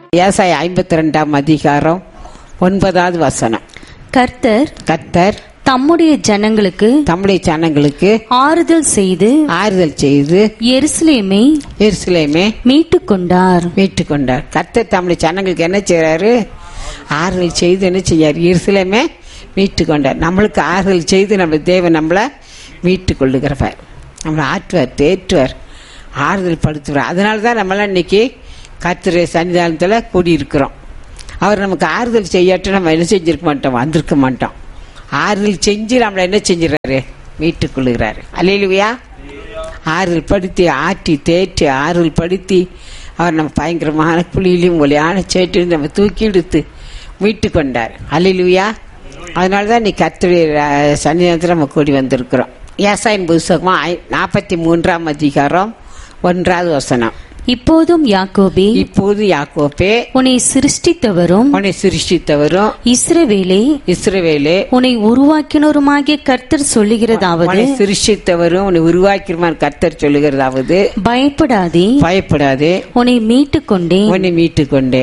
ஏசாய் ஐம்பத்தி ரெண்டாம் அதிகாரம் ஒன்பதாவது வசனம் கர்த்தர் கத்தர் தம்முடைய ஜனங்களுக்கு தம்முடைய ஜனங்களுக்கு ஆறுதல் செய்து ஆறுதல் செய்து எருசலேமை எருசலேமே மீட்டுக் கொண்டார் மீட்டு கொண்டார் கர்த்தர் தம்முடைய ஜனங்களுக்கு என்ன செய்றாரு ஆறுதல் செய்து என்ன செய்யார் எருசலேமே மீட்டு கொண்டார் நம்மளுக்கு ஆறுதல் செய்து நம்ம தேவன் நம்மளை மீட்டு கொள்ளுகிறவர் நம்மளை ஆற்றுவார் தேற்றுவார் ஆறுதல் படுத்துவார் அதனால தான் நம்மளாம் இன்னைக்கு கர்த்தருடைய சன்னிதானத்தில் கூடியிருக்கிறோம் அவர் நமக்கு ஆறுதல் செய்யாட்டு நம்ம என்ன செஞ்சிருக்க மாட்டோம் வந்திருக்க மாட்டோம் ஆறுதல் செஞ்சு நம்மளை என்ன செஞ்சிடறாரு மீட்டுக் கொள்ளுகிறாரு அல்லையிலுவையா ஆறுதல் படுத்தி ஆட்டி தேற்றி ஆறுதல் படுத்தி அவர் நம்ம பயங்கரமான குழியிலையும் ஒளியான சேற்றிலும் நம்ம தூக்கி எடுத்து மீட்டு கொண்டார் அல்லையிலுவையா அதனால தான் நீ கத்துடைய சன்னிதானத்தில் நம்ம கூடி வந்திருக்கிறோம் ஏசாயின் புஸ்தகமா நாற்பத்தி மூன்றாம் அதிகாரம் ஒன்றாவது வசனம் இப்போதும் யாக்கோபே இப்போது யாக்கோப்பே உன்னை சிருஷ்டித்தவரும் உன்னை சிருஷ்டித்தவரும் இஸ்ரவேலே இஸ்ரவேலே உன்னை உருவாக்கினோருமாகிய கர்த்தர் சொல்லுகிறதாவது உன்னை சிருஷ்டித்தவரும் உன்னை உருவாக்கிருமான் கர்த்தர் சொல்லுகிறதாவது பயப்படாதே பயப்படாதே உன்னை மீட்டுக் கொண்டேன் உன்னை மீட்டு கொண்டே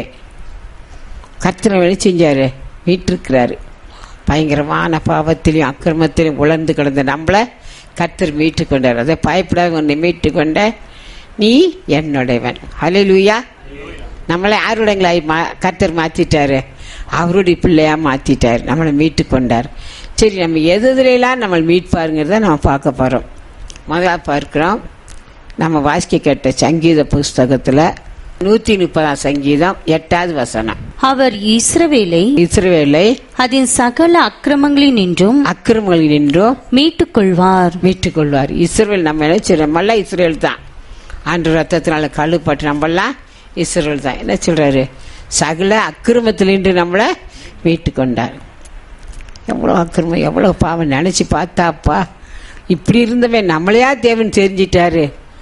கர்த்தனை வெளி செஞ்சாரு மீட்டிருக்கிறாரு பயங்கரமான பாவத்திலையும் அக்கிரமத்திலையும் உழந்து கிடந்த நம்மளை கர்த்தர் மீட்டு கொண்டார் அதை பயப்படாத உன்னை மீட்டு கொண்ட நீ என்னுடையவன் ஹalleluya நம்மளை யாருடையங்களாய் மா கர்த்தர் மாத்திட்டாரு அவருடைய பிள்ளையா மாத்திட்டார் நம்மளை மீட்டு கொண்டார் சரி நம்ம எது எதுலாம் நம்ம மீட்பாருங்கிறத நம்ம பார்க்க போறோம் முதல்ல பார்க்கிறோம் நம்ம வாசிக்க கேட்ட சங்கீத புஸ்தகத்துல நூத்தி முப்பதாம் சங்கீதம் எட்டாவது வசனம் அவர் இஸ்ரவேலை இஸ்ரவேலை அதன் சகல அக்கிரமங்களினின்றும் அக்கிரமங்களில் நின்றும் மீட்டுக் கொள்வார் மீட்டுக் கொள்வார் இஸ்ரவேல் நம்ம நினைச்சு நம்மளாம் இஸ்ரேல் தான் ஆண்டு ரத்தத்தினால கழுப்பட்டு நம்மளாம் இஸ்ரேல் தான் என்ன சொல்றாரு சகல அக்கிரமத்திலின்று நம்மளை மீட்டு கொண்டார் எவ்வளோ அக்கிரமம் எவ்வளோ பாவம் நினச்சி பார்த்தாப்பா இப்படி இருந்தவன் நம்மளையா தேவன் தெரிஞ்சிட்டாரு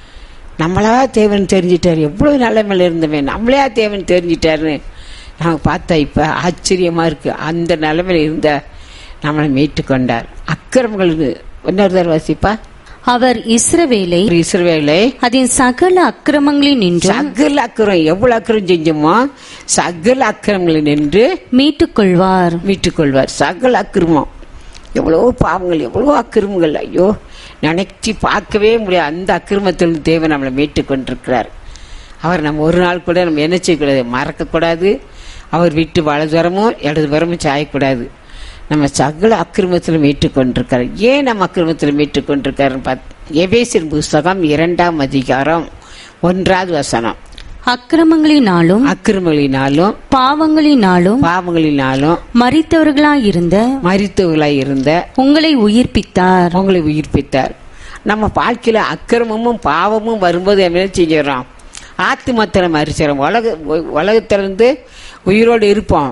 நம்மளா தேவன் தெரிஞ்சிட்டாரு எவ்வளோ நிலைமையில இருந்தவன் நம்மளையா தேவன் தெரிஞ்சிட்டாருன்னு நாங்கள் பார்த்தா இப்போ ஆச்சரியமாக இருக்கு அந்த நிலைமையில இருந்த நம்மளை மீட்டு கொண்டார் அக்கிரமங்கள் இன்னொரு தடவை வாசிப்பா அவர் இஸ்ரவேலை ஒரு இஸ்ரவேலை அதன் சகல அக்கிரமங்களினின்றும் சகல அக்கிரம் எவ்வளவு அக்கிரம் செஞ்சோமோ சகல அக்கிரமங்களில் நின்று மீட்டுக் கொள்வார் மீட்டுக் கொள்வார் சகல அக்கிரமம் எவ்வளவோ பாவங்கள் எவ்வளவோ அக்கிரமங்கள் ஐயோ நினைச்சு பார்க்கவே முடியாது அந்த அக்கிரமத்தில் தேவன் நம்மளை மீட்டு கொண்டிருக்கிறார் அவர் நம்ம ஒரு நாள் கூட நம்ம என்ன செய்யக்கூடாது மறக்கக்கூடாது அவர் விட்டு வலதுவரமும் இடதுவரமும் சாயக்கூடாது நம்ம சகல அக்கிரமத்தில் மீட்டு கொண்டிருக்காரு ஏன் நம்ம அக்கிரமத்தில் மீட்டு கொண்டிருக்காருன்னு பார்த்து எபேசின் புஸ்தகம் இரண்டாம் அதிகாரம் ஒன்றாவது வசனம் அக்கிரமங்களினாலும் அக்கிரமங்களினாலும் பாவங்களினாலும் பாவங்களினாலும் மறித்தவர்களாயிருந்த மரித்தவர்களாய் இருந்த உங்களை உயிர்ப்பித்தார் உங்களை உயிர்ப்பித்தார் நம்ம வாழ்க்கையில அக்கிரமமும் பாவமும் வரும்போது என்ன செஞ்சிடறோம் ஆத்மத்தில் மறிச்சிடறோம் உலக உலகத்திலிருந்து உயிரோடு இருப்போம்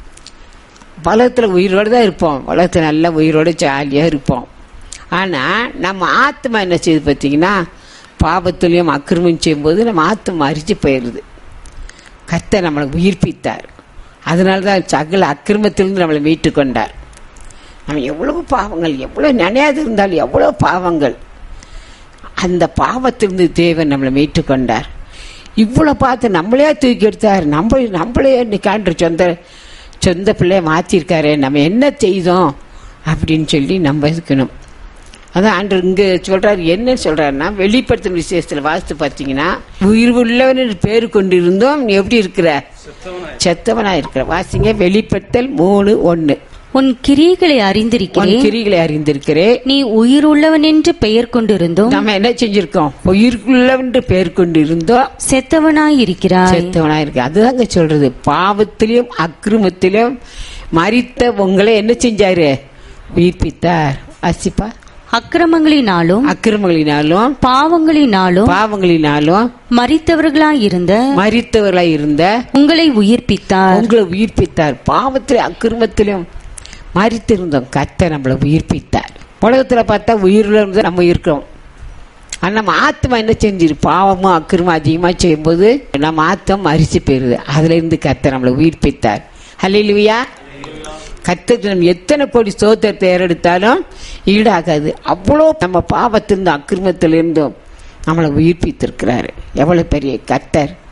உலகத்தில் உயிரோடு தான் இருப்போம் உலகத்தில் நல்ல உயிரோடு ஜாலியாக இருப்போம் ஆனால் நம்ம ஆத்மா என்ன செய்யுது பார்த்தீங்கன்னா பாவத்திலையும் அக்கிரமம் செய்யும்போது நம்ம ஆத்மா அரிச்சு போயிடுது கர்த்தர் நம்மளை உயிர்ப்பித்தார் அதனால தான் சகல அக்கிரமத்திலிருந்து நம்மளை மீட்டு கொண்டார் நம்ம எவ்வளவு பாவங்கள் எவ்வளவு நினையாது இருந்தாலும் எவ்வளவு பாவங்கள் அந்த பாவத்திலிருந்து தேவன் நம்மளை மீட்டு கொண்டார் இவ்வளவு பார்த்து நம்மளே தூக்கி எடுத்தார் நம்ம நம்மளே இன்னைக்காண்டு சொந்த சொந்த பிள்ளைய மாத்திருக்காரு நம்ம என்ன செய்தோம் அப்படின்னு சொல்லி நம்ம இருக்கணும் அதான் ஆண்டு இங்க சொல்றாரு என்ன சொல்றாருன்னா வெளிப்படுத்தும் விசேஷத்துல வாசித்து பார்த்தீங்கன்னா உயிர் உள்ளவன் பேரு கொண்டு இருந்தோம் நீ எப்படி இருக்கிற செத்தவனா இருக்கிற வாசிங்க வெளிப்படுத்தல் மூணு ஒன்னு உன் கிரியைகளை உன் அறிந்திருக்கிறேன் கிரிகளை அறிந்திருக்கிறேன் நீ உயிருள்ளவன் என்று பெயர் கொண்டிருந்தோம் நம்ம என்ன செஞ்சிருக்கோம் உயிருக்குள்ளவென்று பேர் கொண்டு இருந்தோம் செத்தவனாயிருக்கிறாய் செத்தவனா இருக்கு அதுதாங்க சொல்றது பாவத்திலும் அக்கிரமத்திலும் மறித்த உங்களை என்ன செஞ்சாரு உயிர்ப்பித்தார் அசிப்பா அக்கிரமங்களினாலும் அக்கிரமங்களினாலும் பாவங்களினாலும் பாவங்களினாலும் மறித்தவர்களாயிருந்த மறித்தவர்களாய் இருந்த உங்களை உயிர்ப்பித்தார் உங்களை உயிர்ப்பித்தார் பாவத்திலும் அக்கிரமத்திலும் மறித்திருந்தோம் கத்த நம்மளை உயிர்ப்பித்தார் உலகத்துல பார்த்தா உயிரில் இருந்து நம்ம இருக்கிறோம் ஆனா நம்ம ஆத்மா என்ன செஞ்சிரு பாவமும் அக்கிரமும் அதிகமா செய்யும்போது நம்ம ஆத்மா மறிச்சு போயிருது அதுல இருந்து கத்த நம்மளை உயிர்ப்பித்தார் ஹல்லேலூயா கத்தருக்கு நம்ம எத்தனை கோடி சோத்திரத்தை ஏறெடுத்தாலும் ஈடாகாது அவ்வளோ நம்ம பாவத்திலிருந்து அக்கிரமத்திலிருந்தும் நம்மளை உயிர்ப்பித்திருக்கிறாரு எவ்வளவு பெரிய கத்தர்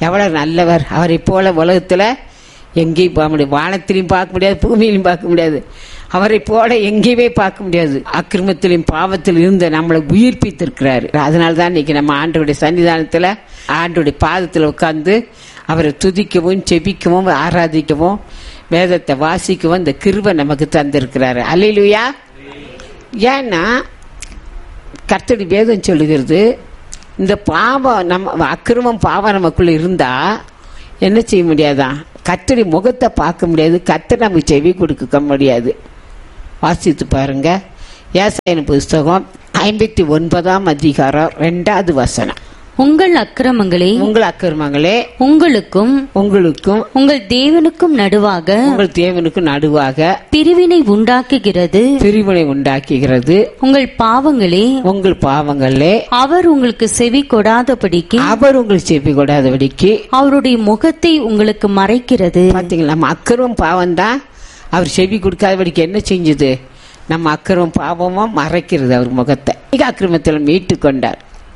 எவ்வளவு நல்லவர் அவரை போல உலகத்துல எங்கேயும் போக முடியாது வானத்திலையும் பார்க்க முடியாது பூமியிலும் பார்க்க முடியாது அவரை போல எங்கேயுமே பார்க்க முடியாது அக்கிரமத்திலும் பாவத்தில் இருந்த நம்மளை உயிர்ப்பித்திருக்கிறாரு அதனால தான் இன்னைக்கு நம்ம ஆண்டோடைய சன்னிதானத்துல ஆண்டோடைய பாதத்தில் உட்கார்ந்து அவரை துதிக்கவும் செபிக்கவும் ஆராதிக்கவும் வேதத்தை வாசிக்கவும் இந்த கிருபை நமக்கு தந்திருக்கிறாரு அல்லையிலுயா ஏன்னா கர்த்தடி வேதம் சொல்லுகிறது இந்த பாவம் நம்ம அக்கிரமம் பாவம் நமக்குள்ள இருந்தா என்ன செய்ய முடியாதான் கத்தடி முகத்தை பார்க்க முடியாது கத்தர் நமக்கு செவி கொடுக்க முடியாது வாசித்து பாருங்க ஏசாயன புஸ்தகம் ஐம்பத்தி ஒன்பதாம் அதிகாரம் ரெண்டாவது வசனம் உங்கள் அக்கிரமங்களே உங்கள் அக்கிரமங்களே உங்களுக்கும் உங்களுக்கும் உங்கள் தேவனுக்கும் நடுவாக உங்கள் தேவனுக்கு நடுவாக பிரிவினை உண்டாக்குகிறது பிரிவினை உண்டாக்குகிறது உங்கள் பாவங்களே உங்கள் பாவங்களே அவர் உங்களுக்கு செவி கொடாதபடிக்கு அவர் உங்கள் செவி கொடாதபடிக்கு அவருடைய முகத்தை உங்களுக்கு மறைக்கிறது பாத்தீங்களா நம்ம அக்கறம் பாவம் தான் அவர் செவி கொடுக்காதபடிக்கு என்ன செஞ்சது நம்ம அக்கறம் பாவமும் மறைக்கிறது அவர் முகத்தை அநேக அக்கிரமத்தில் மீட்டு கொண்டார்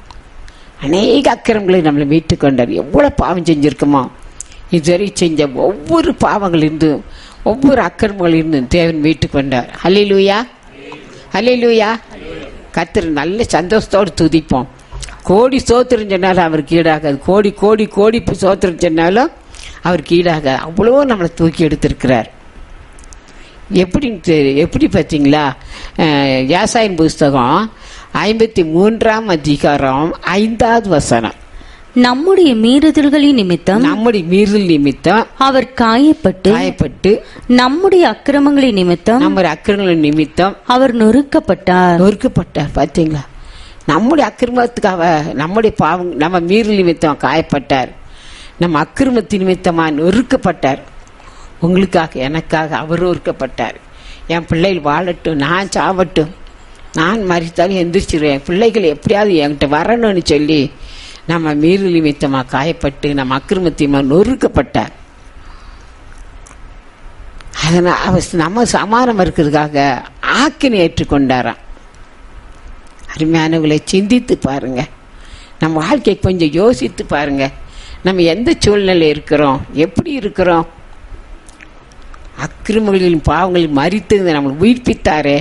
அநேக அக்கிரமங்களை நம்மளை மீட்டு கொண்டார் எவ்வளவு பாவம் செஞ்சிருக்கோமோ இதுவரை செஞ்ச ஒவ்வொரு பாவங்களிலிருந்தும் ஒவ்வொரு அக்கிரமங்களிலிருந்தும் தேவன் மீட்டு கொண்டார் ஹலிலூயா ஹலிலூயா கத்திர நல்ல சந்தோஷத்தோடு துதிப்போம் கோடி சோத்திரம் சொன்னாலும் அவருக்கு ஈடாகாது கோடி கோடி கோடி சோத்திரம் சொன்னாலும் அவருக்கு ஈடாகாது அவ்வளோ நம்மளை தூக்கி எடுத்திருக்கிறார் எப்படின்னு தெரி- எப்படி பார்த்தீங்களா அஹ், யாசாயின் புஸ்தகம் ஐம்பத்தி மூன்றாம் அதிகாரம் ஐந்தாவது வசனம் நம்முடைய மீறுதல்களின் நிமித்தம் நம்முடைய மீறல் நிமித்தம் அவர் காயப்பட்டு காயப்பட்டு நம்முடைய அக்கிரமங்களின் நிமித்தம் நம்ம அக்கிரங்கள் நிமித்தம் அவர் நொறுக்கப்பட்டார் நொறுக்கப்பட்டார் பார்த்தீங்களா நம்முடைய அக்கிரமத்துக்காக நம்முடைய பாவம் நம்ம மீறல் நிமித்தம் காயப்பட்டார் நம்ம அக்கிரமத்தின் நிமித்தமா நொறுக்கப்பட்டார் உங்களுக்காக எனக்காக அவர் நொறுக்கப்பட்டார் என் பிள்ளைகள் வாழட்டும் நான் சாவட்டும் நான் மறித்தாலும் எந்திரிச்சிருவேன் என் பிள்ளைகள் எப்படியாவது என்கிட்ட வரணும்னு சொல்லி நம்ம மீறல் நிமித்தமா காயப்பட்டு நம்ம அக்கிரமத்தியமா நொறுக்கப்பட்டார் அதனால் அவர் நம்ம சமாதானம் இருக்கிறதுக்காக ஆக்கினை ஏற்றுக்கொண்டாராம் அருமையானவங்களை சிந்தித்து பாருங்க நம்ம வாழ்க்கையை கொஞ்சம் யோசித்து பாருங்க நம்ம எந்த சூழ்நிலை இருக்கிறோம் எப்படி இருக்கிறோம் அக்கிரமங்களிலும் பாவங்களில் மறித்து நம்மளை உயிர்ப்பித்தாரே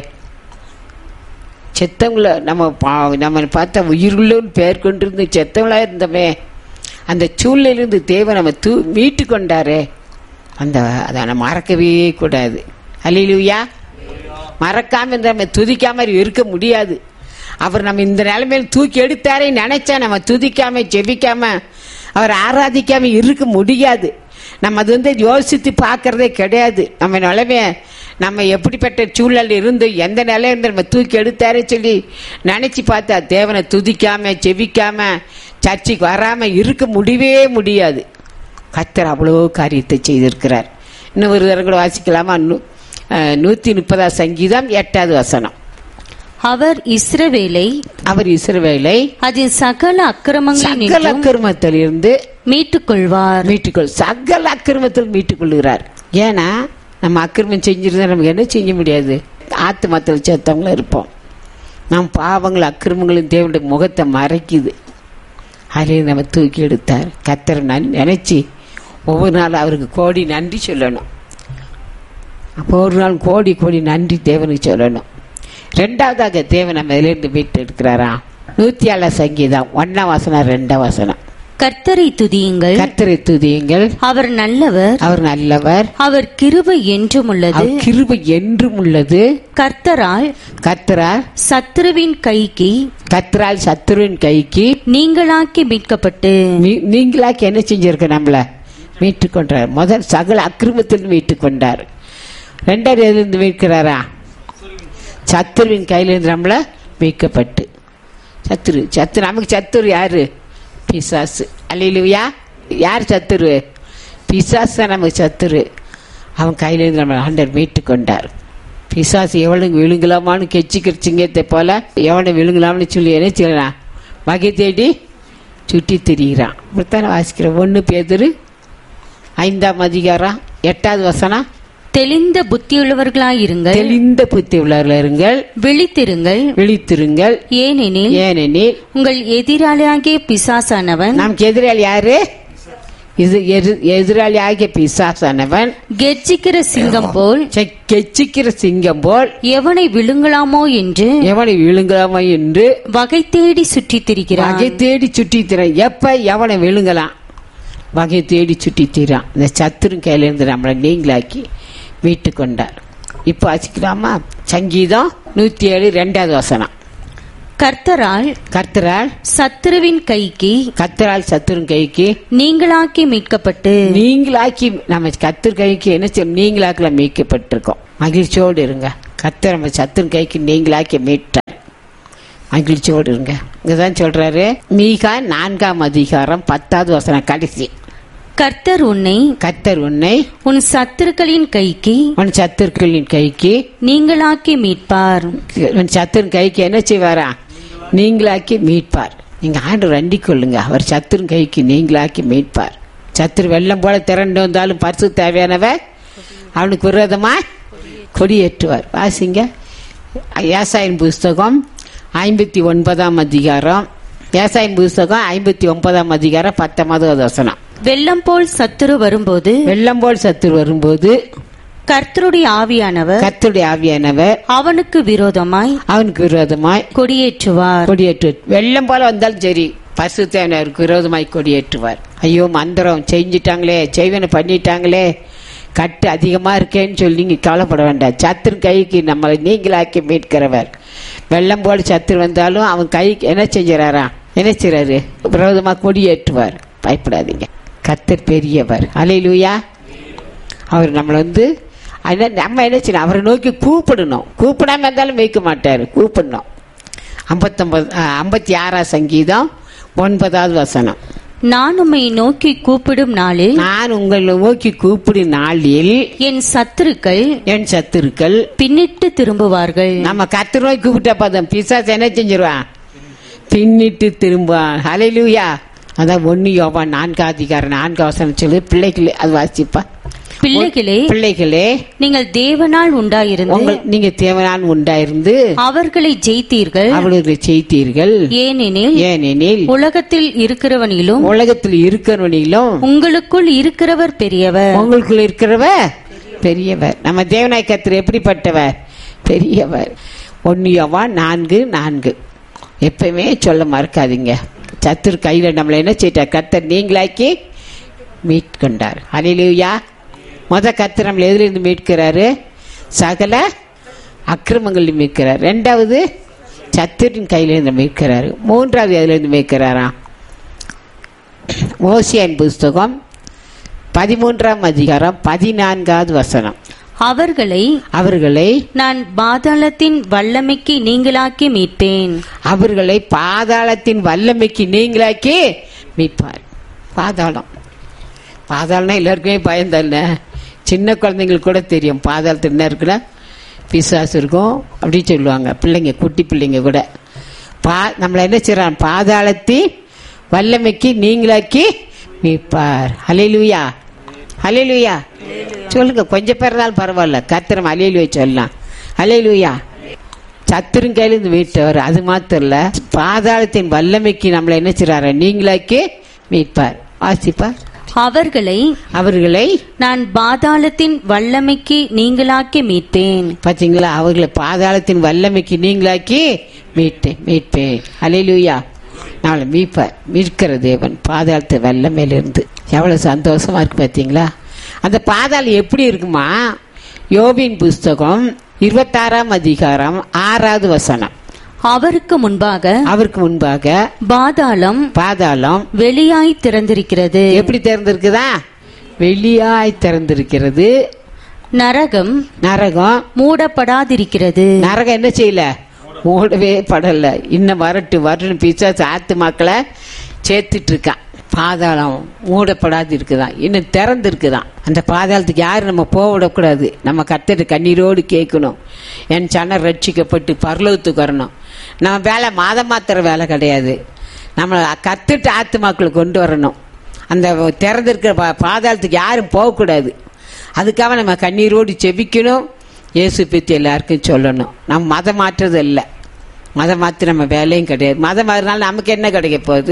செத்தவங்கள நம்ம பா- நம்ம பார்த்தா உயிருள்ளோன்னு பெயர் கொண்டிருந்து செத்தவங்களா இருந்தோமே அந்த சூழ்நிலையிலிருந்து தேவை நம்ம தூ மீட்டு கொண்டாரே அந்த அதை நம்ம மறக்கவே கூடாது அல்லையிலுயா மறக்காம இந்த நம்ம துதிக்காம இருக்க முடியாது அவர் நம்ம இந்த நிலைமையில தூக்கி எடுத்தாரே நினைச்சா நம்ம துதிக்காம ஜெபிக்காம அவர் ஆராதிக்காம இருக்க முடியாது நம்ம அது வந்து யோசித்து பார்க்கறதே கிடையாது நம்ம நிலைமைய நம்ம எப்படிப்பட்ட சூழல் இருந்து எந்த நிலையில இருந்து நம்ம தூக்கி எடுத்தாரே சொல்லி நினைச்சு பார்த்தா தேவனை துதிக்காம ஜெபிக்காம சர்ச்சைக்கு வராம இருக்க முடியவே முடியாது கத்தர் அவ்வளோ காரியத்தை செய்திருக்கிறார் இன்னும் ஒரு தடவை கூட வாசிக்கலாமா நூ- அஹ், நூத்தி முப்பதாம் சங்கீதம் எட்டாவது வசனம் அவர் இஸ்ரவேலை அவர் இஸ்ரவேலை அதன் சகல அக்கிரமங்களில் சகல நின்றும் அக்கிரமத்தில் இருந்து மீட்டுக் கொள்வார் மீட்டுக்கொள் சகல அக்கிரமத்தில் மீட்டுக் கொள்கிறார் ஏன்னா நம்ம அக்கிரமம் செஞ்சிருந்தா நமக்கு என்ன செய்ய முடியாது ஆத்துமத்தில் சேர்த்தவங்களும் இருப்போம் நம் பாவங்கள் அக்கிரமங்களும் தேவனுடைய முகத்தை மறைக்குது அதில் நம்ம தூக்கி எடுத்தார் கத்தரை நன் நினைச்சு ஒவ்வொரு நாளும் அவருக்கு கோடி நன்றி சொல்லணும் அப்போ ஒரு நாள் கோடி கோடி நன்றி தேவனுக்கு சொல்லணும் ரெண்டாவதாக தேவன் நம்ம இதிலிருந்து மீட்டு எடுக்கிறாரா நூத்தி ஏழு சங்கீதம் ஒன்னாம் வசனம் ரெண்டாம் வசனம் கர்த்தரை துதியுங்கள் கர்த்தரை துதியுங்கள் அவர் நல்லவர் அவர் நல்லவர் அவர் கிருபை என்றும் உள்ளது அவர் கிருபை என்றும் உள்ளது கர்த்தரால் கர்த்தரால் சத்துருவின் கைக்கு கர்த்தரால் சத்துருவின் கைக்கு நீங்களாக்கி மீட்கப்பட்டு நீ- நீங்களாக்கி என்ன செஞ்சிருக்க நம்மள மீட்டு கொண்டார் முதல் சகல அக்கிரமத்தில் மீட்டு கொண்டார் ரெண்டாவது எதிலிருந்து மீட்கிறாரா சத்துருவின் கையிலிருந்து நம்மள மீட்கப்பட்டு சத்துரு சத்து நமக்கு சத்துரு யாரு பிசாசு அல்லையிலுயா யார் சத்துரு பிசாசு தான் நமக்கு சத்துரு அவன் கையிலிருந்து நம்ம ஆண்டர் மீட்டு கொண்டார் பிசாசு எவனுக்கு விழுங்கலாமான்னு கெச்சி கிரிச்சிங்கத்தை போல எவனை விழுங்கலாம்னு சொல்லி என்ன செய்யலாம் வகை தேடி சுற்றி திரிகிறான் இப்படித்தானே வாசிக்கிறோம் ஒன்று பேதுரு ஐந்தாம் அதிகாரம் எட்டாவது வசனம் தெளிந்த புத்தியுள்ளவர்களாயிருங்கள் தெளிந்த புத்தி உள்ளவர்கள் இருங்கள் விழித்திருங்கள் விழித்திருங்கள் ஏனெனில் ஏனெனில் உங்கள் எதிராளியாகிய பிசாசானவன் நமக்கு எதிராளி யாரு இது எதிர்- எதிராளியாகிய பிசாசானவன் கெர்ச்சிக்கிற சிங்கம் போல் செ- கெச்சிக்கிற சிங்கம் போல் எவனை விழுங்கலாமோ என்று எவனை விழுங்கலாமா என்று வகை தேடி சுற்றித் திரிகிறான் வகை தேடி சுற்றி திறான் எப்ப எவனை விழுங்கலாம் வகை தேடி சுற்றி தீரான் இந்த சத்துரும் கையிலிருந்து நம்மளை நீங்களாக்கி மீட்டு கொண்டார் இப்போ வாசிக்கலாமா சங்கீதம் நூத்தி ஏழு ரெண்டாவது வசனம் கர்த்தரால் கர்த்தரால் சத்துருவின் கைக்கு கர்த்தரால் சத்துரும் கைக்கு நீங்களாக்கி மீட்கப்பட்டு நீங்களாக்கி நம்ம கத்தர் கைக்கு என்ன செய்யும் நீங்களாக்கல மீட்கப்பட்டிருக்கோம் மகிழ்ச்சியோடு இருங்க கத்தர் நம்ம சத்துரு கைக்கு நீங்களாக்கி மீட்டார் மகிழ்ச்சியோடு இருங்க இங்கதான் சொல்றாரு மீகா நான்காம் அதிகாரம் பத்தாவது வசனம் கடைசி கர்த்தர் உன்னை கத்தர் உன்னை உன் சத்துருக்களின் கைக்கு உன் சத்துருக்களின் கைக்கு நீங்களாக்கி மீட்பார் உன் சத்துருன் கைக்கு என்ன செய்வாரா நீங்களாக்கி மீட்பார் நீங்க ஆண்டு ரண்டி கொள்ளுங்க அவர் சத்துருன் கைக்கு நீங்களாக்கி மீட்பார் சத்துரு வெள்ளம் போல திரண்டு வந்தாலும் பரிசு தேவையானவ அவனுக்கு விரோதமா கொடியேற்றுவார் வாசிங்க ஏசாயின் புஸ்தகம் ஐம்பத்தி ஒன்பதாம் அதிகாரம் ஏசாயின் புஸ்தகம் ஐம்பத்தி ஒன்பதாம் அதிகாரம் பத்தொன்பதாவது வசனம் வெள்ளம் போல் சத்துரு வரும்போது வெள்ளம் போல் சத்துரு வரும்போது கர்த்தருடைய ஆவியானவர் கர்த்தருடைய ஆவியானவர் அவனுக்கு விரோதமாய் அவனுக்கு விரோதமாய் கொடியேற்றுவார் கொடியேற்று வெள்ளம் போல வந்தாலும் சரி பசுத்தேவனருக்கு விரோதமாய் கொடியேற்றுவார் ஐயோ மந்திரம் செஞ்சிட்டாங்களே செய்வனை பண்ணிட்டாங்களே கட்டு அதிகமா இருக்கேன்னு சொல்லி நீங்க கவலைப்பட வேண்டாம் சத்துரு கைக்கு நம்மளை நீங்களாக்கி மீட்கிறவர் வெள்ளம் போல சத்துரு வந்தாலும் அவன் கைக்கு என்ன செஞ்சுறாரா என்ன செய்றாரு விரோதமா கொடியேற்றுவார் பயப்படாதீங்க கத்தர் பெரியவர் அலையிலுயா அவர் நம்மளை வந்து அதனால நம்ம என்ன செய்யணும் அவரை நோக்கி கூப்பிடணும் கூப்பிடாம இருந்தாலும் வைக்க மாட்டார் கூப்பிடணும் ஐம்பத்தொன்பது ஐம்பத்தி ஆறாம் சங்கீதம் ஒன்பதாவது வசனம் நான் உம்மை நோக்கி கூப்பிடும் நாளில் நான் உங்களை நோக்கி கூப்பிடும் நாளில் என் சத்துருக்கள் என் சத்துருக்கள் பின்னிட்டு திரும்புவார்கள் நம்ம கத்து நோய் கூப்பிட்ட பதம் பிசாசு என்ன செஞ்சிருவான் பின்னிட்டு திரும்புவான் ஹalleluya அதான் ஒன்னு யோவா நான்கு அதிகாரம் நான்கு அவசரம் சொல்லி பிள்ளைகளே அது வாசிப்பா பிள்ளைகளே பிள்ளைகளே நீங்கள் தேவனால் உண்டாயிருந்து உங்கள் நீங்க தேவனான் உண்டாயிருந்து அவர்களை ஜெயித்தீர்கள் அவளுக்கு செய்தீர்கள் ஏனெனில் ஏனெனில் உலகத்தில் இருக்கிறவனிலும் உலகத்தில் இருக்கிறவனிலும் உங்களுக்குள் இருக்கிறவர் பெரியவர் உங்களுக்குள்ள இருக்கிறவர் பெரியவர் நம்ம தேவனாய் கத்தர் எப்படிப்பட்டவர் பெரியவர் ஒன்னியவா நான்கு நான்கு எப்பவுமே சொல்ல மறக்காதீங்க சத்துரு கையில நம்மளை என்ன செய்தார் கத்தர் நீங்களாக்கி மீட்கொண்டார் அலிலுயா முத கத்தர் நம்மளை எதிலிருந்து மீட்கிறாரு சகல அக்கிரமங்களில் மீட்கிறார் ரெண்டாவது சத்துரின் கையிலிருந்து மீட்கிறாரு மூன்றாவது எதிலிருந்து மீட்கிறாரா ஓசியன் புஸ்தகம் பதிமூன்றாம் அதிகாரம் பதினான்காவது வசனம் அவர்களை அவர்களை நான் பாதாளத்தின் வல்லமைக்கு நீங்களாக்கி மீட்பேன் அவர்களை பாதாளத்தின் வல்லமைக்கு நீங்களாக்கி மீட்பார் பாதாளம் பாதாளம்னா எல்லாருக்குமே பயந்தானே சின்ன குழந்தைங்களுக்கு கூட தெரியும் பாதாளத்தில் என்ன இருக்குன்னா பிசாசு இருக்கும் அப்படின்னு சொல்லுவாங்க பிள்ளைங்க குட்டி பிள்ளைங்க கூட பா நம்மளை என்ன செய்றான் பாதாளத்தின் வல்லமைக்கு நீங்களாக்கி மீட்பார் அலையிலுயா அலையிலுயா சொல்லுங்க கொஞ்சம் பேர் இருந்தாலும் பரவாயில்ல கத்திரம் அலையிலுயா சொல்லலாம் அலையிலுயா சத்துரும் கையிலிருந்து மீட்டவர் அது மாத்திரம் இல்ல பாதாளத்தின் வல்லமைக்கு நம்மளை என்ன செய்றாரு நீங்களாக்கி மீட்பார் வாசிப்பார் அவர்களை அவர்களை நான் பாதாளத்தின் வல்லமைக்கு நீங்களாக்கி மீட்பேன் பாத்தீங்களா அவர்களை பாதாளத்தின் வல்லமைக்கு நீங்களாக்கி மீட்டேன் மீட்பேன் அலையிலுயா நாளை மீட்பார் மீட்கிற தேவன் பாதாளத்து வல்லமையிலிருந்து எவ்வளவு சந்தோஷமா இருக்கு பாத்தீங்களா அந்த பாதாளம் எப்படி இருக்குமா யோபின் புஸ்தகம் இருபத்தாறாம் அதிகாரம் ஆறாவது வசனம் அவருக்கு முன்பாக அவருக்கு முன்பாக பாதாளம் பாதாளம் வெளியாய் திறந்திருக்கிறது எப்படி திறந்திருக்குதா வெளியாய் திறந்திருக்கிறது நரகம் நரகம் மூடப்படாதிருக்கிறது நரகம் என்ன செய்யல ஓடவே படல இன்னும் வரட்டு வரட்டு பிசாசு ஆத்து மக்களை சேர்த்துட்டு இருக்கான் பாதாளம் மூடப்படாது இருக்குதான் இன்னும் திறந்து இருக்குதான் அந்த பாதாளத்துக்கு யாரும் நம்ம போக விடக்கூடாது நம்ம கத்திட்டு கண்ணீரோடு கேட்கணும் என் சனம் ரட்சிக்கப்பட்டு பரலோகத்துக்கு வரணும் நம்ம வேலை மாதம் மாத்திர வேலை கிடையாது நம்ம கத்துட்டு ஆத்துமாக்களை கொண்டு வரணும் அந்த திறந்திருக்கிற பா- பாதாளத்துக்கு யாரும் போகக்கூடாது அதுக்காக நம்ம கண்ணீரோடு செபிக்கணும் இயேசு பற்றி எல்லாருக்கும் சொல்லணும் நம்ம மதம் மாற்றுறது இல்லை மதம் மாற்றி நம்ம வேலையும் கிடையாது மதம் மாறினாலும் நமக்கு என்ன கிடைக்க போகுது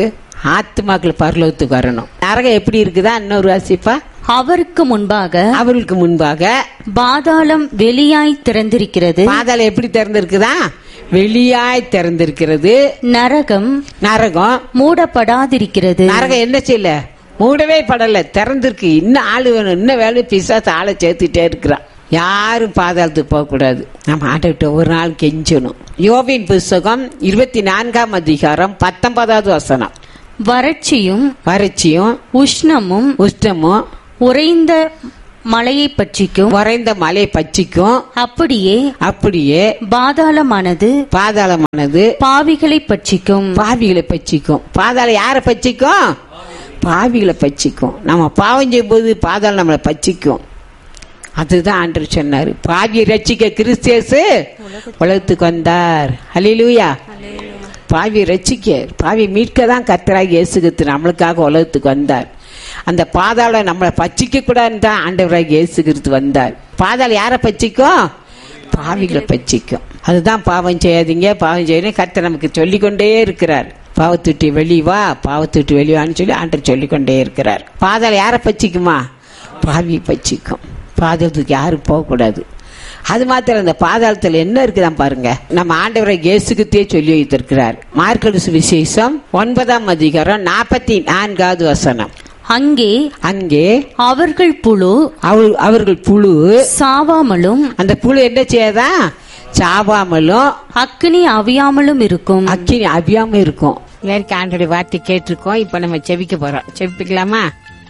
ஆத்துமாக்கள் பரலோகத்துக்கு வரணும் நரகம் எப்படி இருக்குதா இன்னொரு வாசிப்பா அவருக்கு முன்பாக அவர்களுக்கு முன்பாக பாதாளம் வெளியாய் திறந்திருக்கிறது பாதாளம் எப்படி திறந்திருக்குதா வெளியாய் திறந்திருக்கிறது நரகம் நரகம் மூடப்படாதிருக்கிறது நரகம் என்ன செய்யல மூடவே படல திறந்திருக்கு இன்னும் ஆளு வேணும் இன்னும் வேலை பிசாசு ஆளை சேர்த்துட்டே இருக்கிறான் யாரும் பாதாளத்துக்கு போகக்கூடாது நம்ம ஆட்டவிட்ட ஒரு நாள் கெஞ்சணும் யோபின் புஸ்தகம் இருபத்தி நான்காம் அதிகாரம் பத்தொன்பதாவது வசனம் வறட்சியும் வறட்சியும் உஷ்ணமும் உஷ்டமும் உறைந்த மலையை பற்றிக்கும் உறைந்த மலை பச்சிக்கும் அப்படியே அப்படியே பாதாளமானது பாதாளமானது பாவிகளை பற்றிக்கும் பாவிகளை பச்சிக்கும் பாதாளம் யாரை பச்சிக்கும் பாவிகளை பச்சிக்கும் நம்ம பாவம் செய்யும்போது பாதாளம் நம்மளை பச்சிக்கும் அதுதான் ஆண்டவர் சொன்னார் பாவியை ரட்சிக்க கிறிஸ்தியசு உலகத்துக்கு வந்தார் ஹalleluya பாவியை ரட்சிக்க பாவியை மீட்க தான் கத்தராகி இயேசுகித்து நம்மளுக்காக உலகத்துக்கு வந்தார் அந்த பாதாளம் நம்மளை பச்சிக்க கூடாதுன்னு தான் ஆண்டவராக இயேசு கிறிஸ்து வந்தார் பாதாளம் யாரை பச்சிக்கும் பாவிகளை பச்சிக்கும் அதுதான் பாவம் செய்யாதீங்க பாவம் செய்யணும் கர்த்தர் நமக்கு சொல்லிக்கொண்டே இருக்கிறார் பாவத்துட்டு வெளி வா பாவத்துட்டு வெளிவான்னு சொல்லி ஆண்டர் சொல்லிக்கொண்டே இருக்கிறார் பாதாளம் யாரை பச்சிக்குமா பாவி பச்சிக்கும் பாதாளத்துக்கு யாரும் போகக்கூடாது அது மாத்திரம் அந்த பாதாளத்தில் என்ன இருக்குதான் பாருங்க நம்ம ஆண்டவரை இயேசுக்குத்தே சொல்லி வைத்திருக்கிறார் மார்க்கெட் விசேஷம் ஒன்பதாம் அதிகாரம் நாற்பத்தி நான்காவது வசனம் அங்கே அங்கே அவர்கள் புழு அவ- அவர்கள் புழு சாவாமலும் அந்த புழு என்ன செய்யாதா சாவாமலும் அக்கினி அவியாமலும் இருக்கும் அக்கினி அபியாம இருக்கும் எல்லாருக்கும் ஆண்டோடைய வார்த்தை கேட்டிருக்கோம் இப்ப நம்ம செவிக்க போறோம் செவிப்பிக்கலாமா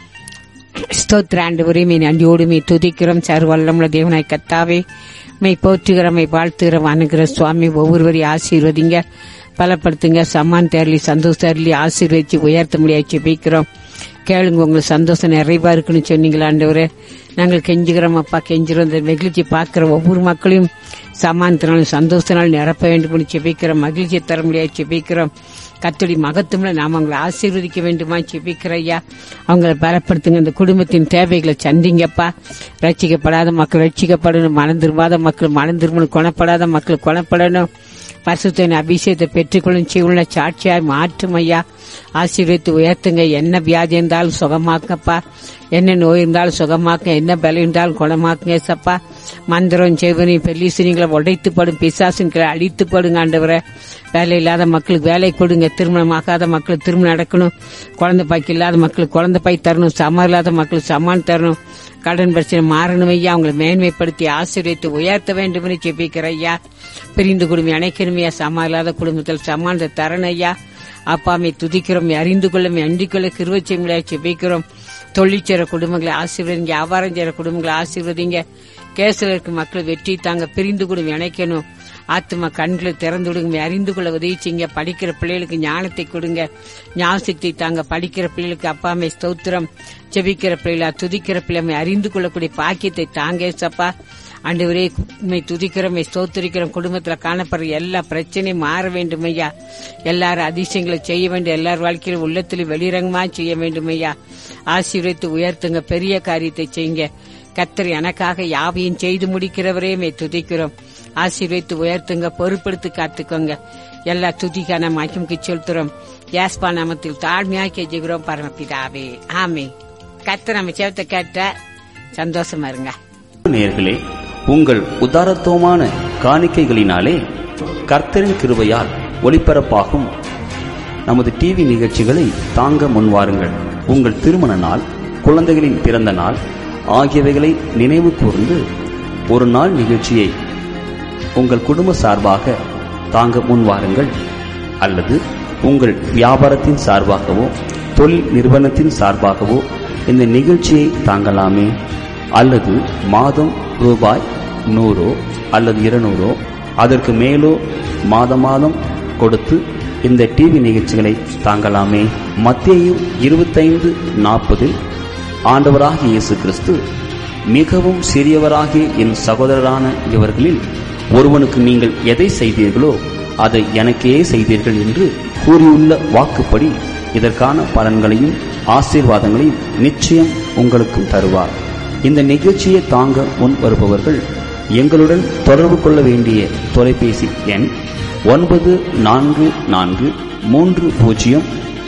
ஸ்தோத்திர ஆண்டு உரிமை நன்றியோடு மே துதிக்கிறோம் சர்வல்லமுள்ள தேவனாய் கத்தாவே மெய் போற்றுகிறோம் மெய் வாழ்த்துகிறோம் அணுகிற சுவாமி ஒவ்வொருவரையும் ஆசீர்வதிங்க பலப்படுத்துங்க சம்மான் தேரலி சந்தோஷ தேரலி ஆசீர்வதிச்சு உயர்த்த முடியாது ஜெபிக்கிறோம் கேளுங்க உங்களுக்கு சந்தோஷம் நிறைவா இருக்குன்னு சொன்னீங்களா ஆண்டவரே நாங்கள் கெஞ்சுகிறோம் அப்பா கெஞ்சுறோம் இந்த மகிழ்ச்சி பார்க்கிற ஒவ்வொரு மக்களையும் சமானத்தினாலும் சந்தோஷத்தினாலும் நிரப்ப வேண்டும் ஜெபிக்கிறோம் மகிழ்ச்சியை தர முடியாது ஜெபிக்கிறோம் கத்தடி மகத்துவம்ல நாம் அவங்களை ஆசீர்வதிக்க வேண்டுமா ஜெபிக்கிற ஐயா அவங்களை பலப்படுத்துங்க இந்த குடும்பத்தின் தேவைகளை சந்திங்கப்பா ரட்சிக்கப்படாத மக்கள் ரட்சிக்கப்படணும் மனம் திரும்பாத மக்கள் மனம் திரும்பணும் குணப்படாத மக்கள் குணப்படணும் பரிசுத்தின் அபிஷேகத்தை பெற்றுக்கொள்ளும் சீவுள்ள சாட்சியாய் மாற்றும் ஐயா ஆசீர்வதித்து உயர்த்துங்க என்ன வியாதி இருந்தாலும் சுகமாக்கப்பா என்ன நோய் இருந்தாலும் சுகமாக்க என்ன பலம் இருந்தாலும் குணமாக்குங்க சப்பா மந்திரம் செவனி பெல்லிசினிங்களை உடைத்துப்படும் பிசாசுங்களை அழித்துப்படுங்க ஆண்டவரை வேலை இல்லாத மக்களுக்கு வேலை கொடுங்க திருமணமாகாத மக்களுக்கு திருமணம் நடக்கணும் குழந்தை பாய்க்கு இல்லாத மக்களுக்கு குழந்தை பாய் தரணும் சமம் இல்லாத மக்களுக்கு சமான் தரணும் கடன் பிரச்சனை மாறணும் ஐயா அவங்களை மேன்மைப்படுத்தி ஆசீர்வதித்து உயர்த்த வேண்டும் என்று ஜெபிக்கிற ஐயா பிரிந்து குடும்பம் அணைக்கணுமையா சமா இல்லாத குடும்பத்தில் சமானத்தை தரணும் ஐயா அப்பாமை துதிக்கிறோம் அறிந்து கொள்ளும் அண்டிக் கொள்ள கிருவச்சை முடியாது ஜெபிக்கிறோம் தொழில் செய்கிற குடும்பங்களை ஆசீர்வதிங்க வியாபாரம் செய்கிற குடும்பங்களை ஆசீர்வதிங்க கேசில் இருக்க மக்கள் வெற்றி தாங்க பிரிந்து குடும்பம் இணைக்கணும் ஆத்மா கண்களை திறந்து விடுங்க அறிந்து கொள்ள உதவி செய்யுங்க படிக்கிற பிள்ளைகளுக்கு ஞானத்தை கொடுங்க ஞாபகத்தை தாங்க படிக்கிற பிள்ளைகளுக்கு அப்பாமை ஸ்தோத்திரம் ஜெபிக்கிற பிள்ளைகளா துதிக்கிற பிள்ளைமை அறிந்து கொள்ளக்கூடிய பாக்கியத்தை தாங்க சப்பா ஆண்டவரே உண்மை துதிக்கிறோம் ஸ்தோத்திரிக்கிறோம் குடும்பத்துல காணப்படுற எல்லா பிரச்சனையும் மாற வேண்டும் ஐயா எல்லாரும் அதிசயங்களை செய்ய வேண்டும் எல்லார் வாழ்க்கையிலும் உள்ளத்தில் வெளிரங்கமா செய்ய வேண்டும் ஐயா ஆசீர்வதித்து உயர்த்துங்க பெரிய காரியத்தை செய்யுங்க கத்தர் எனக்காக யாவையும் செய்து முடிக்கிறவரே மே துதிக்கிறோம் ஆசீர்வதித்து உயர்த்துங்க பொறுப்படுத்தி காத்துக்கோங்க எல்லா துதிக்கான மகிமுக்கு செலுத்துறோம் யாஸ்பா நாமத்தில் தாழ்மையாக்கி கெஞ்சுகிறோம் பரமபிதாவே ஆமே கத்தர் நம்ம சேவத்தை கேட்ட சந்தோஷமா இருங்க நேயர்களே உங்கள் உதாரத்துவமான காணிக்கைகளினாலே கர்த்தரின் கிருபையால் ஒளிபரப்பாகும் நமது டிவி நிகழ்ச்சிகளை தாங்க முன்வாருங்கள் உங்கள் திருமண நாள் குழந்தைகளின் பிறந்த நாள் ஆகியவைகளை நினைவு கூர்ந்து ஒரு நாள் நிகழ்ச்சியை உங்கள் குடும்ப சார்பாக தாங்க முன்வாருங்கள் அல்லது உங்கள் வியாபாரத்தின் சார்பாகவோ தொழில் நிறுவனத்தின் சார்பாகவோ இந்த நிகழ்ச்சியை தாங்கலாமே அல்லது மாதம் ரூபாய் நூறோ அல்லது இருநூறோ அதற்கு மேலோ மாத மாதம் கொடுத்து இந்த டிவி நிகழ்ச்சிகளை தாங்கலாமே மத்தேயு இருபத்தைந்து நாற்பதில் ஆண்டவராகிய இயேசு கிறிஸ்து மிகவும் சிறியவராகிய என் சகோதரரான இவர்களில் ஒருவனுக்கு நீங்கள் எதை செய்தீர்களோ அதை எனக்கே செய்தீர்கள் என்று கூறியுள்ள வாக்குப்படி இதற்கான பலன்களையும் ஆசீர்வாதங்களையும் நிச்சயம் உங்களுக்கும் தருவார் இந்த நிகழ்ச்சியை தாங்க முன் வருபவர்கள் எங்களுடன் தொடர்பு கொள்ள வேண்டிய தொலைபேசி எண் ஒன்பது நான்கு நான்கு மூன்று பூஜ்ஜியம்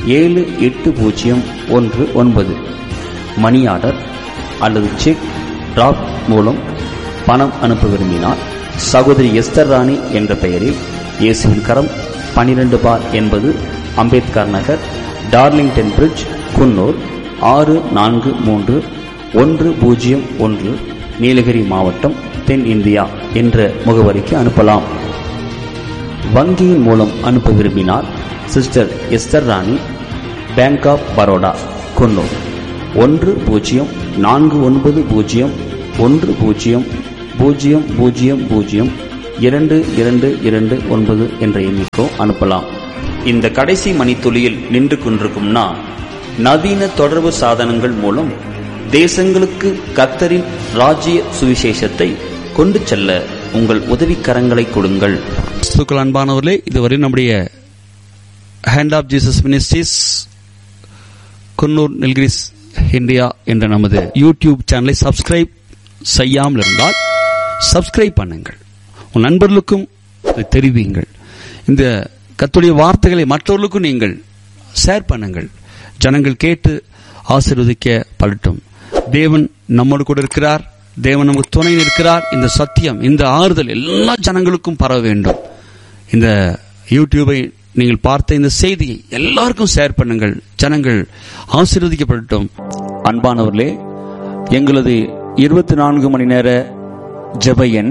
ஏழு எட்டு பூஜ்ஜியம் ஒன்று ஒன்பது மணி ஆர்டர் அல்லது செக் டிராப் மூலம் பணம் அனுப்ப விரும்பினால் சகோதரி எஸ்தர் ராணி என்ற பெயரில் இயேசுவின் கரம் பனிரெண்டு பார் என்பது அம்பேத்கர் நகர் டார்லிங்டன் பிரிட்ஜ் குன்னூர் ஆறு நான்கு மூன்று ஒன்று பூஜ்ஜியம் ஒன்று நீலகிரி மாவட்டம் தென் இந்தியா என்ற முகவரிக்கு அனுப்பலாம் வங்கியின் மூலம் அனுப்ப விரும்பினால் sister Esther Rani bank of Baroda Coonoor ஒன்று பூஜ்ஜியம் நான்கு ஒன்பது பூஜ்ஜியம் ஒன்று பூஜ்ஜியம் பூஜ்ஜியம் பூஜ்ஜியம் பூஜ்ஜியம் இரண்டு இரண்டு இரண்டு ஒன்பது என்ற எண்ணிக்கோ அனுப்பலாம் இந்த கடைசி மணித்துளியில் நின்று கொண்டிருக்கும் நான் நவீன தொடர்பு சாதனங்கள் மூலம் தேசங்களுக்கு கத்தரின் ராஜ்ய சுவிசேஷத்தை கொண்டு செல்ல உங்கள் உதவிக்கரங்களை கொடுங்கள் கிறிஸ்துக்கள் அன்பானவர்களே இதுவரை நம்முடைய hand of Jesus ministries Coonoor Nilgiris India என்ற நமது யூடியூப் சேனலை சப்ஸ்கிரைப் செய்யாமல் இருந்தால் சப்ஸ்கிரைப் பண்ணுங்கள் உன் நண்பர்களுக்கும் இதை தெரிவியுங்கள் இந்த கத்துடைய வார்த்தைகளை மற்றவர்களுக்கும் நீங்கள் ஷேர் பண்ணுங்கள் ஜனங்கள் கேட்டு ஆசீர்வதிக்க படட்டும் தேவன் நம்மோடு கூட இருக்கிறார் தேவன் நமக்கு துணை இருக்கிறார் இந்த சத்தியம் இந்த ஆறுதல் எல்லா ஜனங்களுக்கும் பரவ வேண்டும் இந்த யூடியூபை நீங்கள் பார்த்த இந்த செய்தியை எல்லாருக்கும் ஷேர் பண்ணுங்கள் ஜனங்கள் ஆசீர்வதிக்கப்படட்டும் அன்பானவர்களே எங்களது இருபத்தி நான்கு மணி நேர ஜெப எண்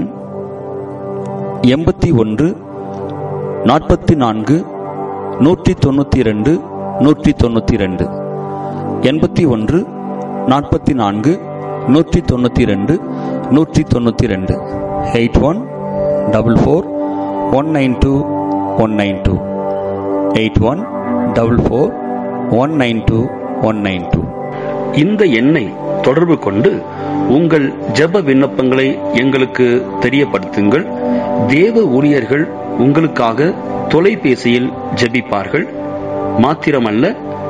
எண்பத்தி ஒன்று நாற்பத்தி நான்கு நூற்றி தொண்ணூற்றி ரெண்டு நூற்றி தொண்ணூற்றி ரெண்டு எண்பத்தி ஒன்று நாற்பத்தி நான்கு நூற்றி தொண்ணூற்றி ரெண்டு நூற்றி தொண்ணூற்றி ரெண்டு eight one double four one nine two one nine two eight one double four one nine two one nine two இந்த எண்ணை தொடர்பு கொண்டு உங்கள் ஜெப விண்ணப்பங்களை எங்களுக்கு தெரியப்படுத்துங்கள் தேவ ஊழியர்கள் உங்களுக்காக தொலைபேசியில் ஜெபிப்பார்கள் மாத்திரமல்ல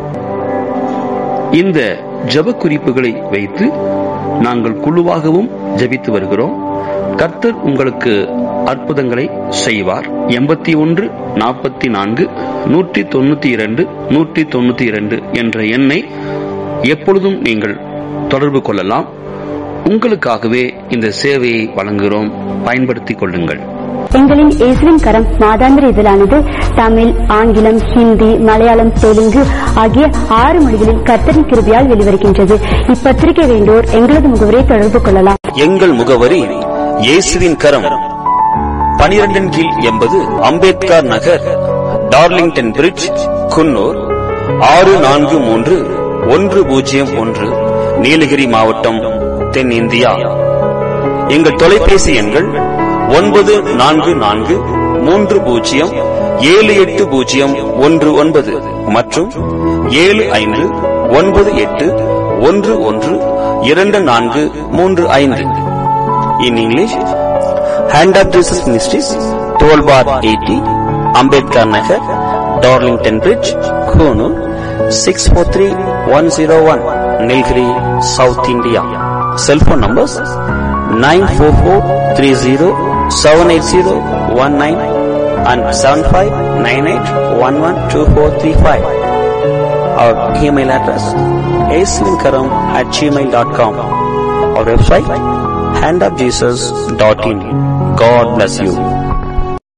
இந்த ஜெப குறிப்புகளை வைத்து நாங்கள் குழுவாகவும் ஜெபித்து வருகிறோம் கர்த்தர் உங்களுக்கு அற்புதங்களை செய்வார் எண்பத்தி ஒன்று நாற்பத்தி நான்கு நூற்றி தொண்ணூத்தி இரண்டு நூற்றி தொண்ணூத்தி இரண்டு என்ற எண்ணை எப்பொழுதும் நீங்கள் தொடர்பு கொள்ளலாம் உங்களுக்காகவே இந்த சேவையை வழங்குகிறோம் பயன்படுத்திக் கொள்ளுங்கள் எங்களின் இயேசுவின் கரம் மாதாந்திர இதழானது தமிழ் ஆங்கிலம் ஹிந்தி மலையாளம் தெலுங்கு ஆகிய ஆறு மொழிகளில் கர்த்தரின் கிருபியால் வெளிவருகின்றது இப்பத்திரிகை வேண்டோர் எங்களது முகவரை தொடர்பு கொள்ளலாம் எங்கள் முகவரி இயேசுவின் கரம் பனிரெண்டின் கீழ் எண்பது அம்பேத்கர் நகர் டார்லிங்டன் பிரிட்ஜ் குன்னூர் ஆறு நான்கு மூன்று ஒன்று பூஜ்ஜியம் ஒன்று நீலகிரி மாவட்டம் தென்னிந்தியா எங்கள் தொலைபேசி எண்கள் ஒன்பது நான்கு நான்கு மூன்று பூஜ்ஜியம் ஏழு எட்டு பூஜ்ஜியம் ஒன்று ஒன்பது மற்றும் ஏழு ஐந்து ஒன்பது எட்டு ஒன்று ஒன்று இரண்டு நான்கு மூன்று ஐந்து in English hand of Jesus ministries twelve bar eighty Ambedkar Nagar Darlington bridge Coonoor six four three one zero one Nilgiri south India cellphone numbers nine four four three zero seven eight zero one nine and seven five nine eight one one two four three five our email address ஏசுவின்கரம் at Gmail dot com our website handofjesus.in. God bless you.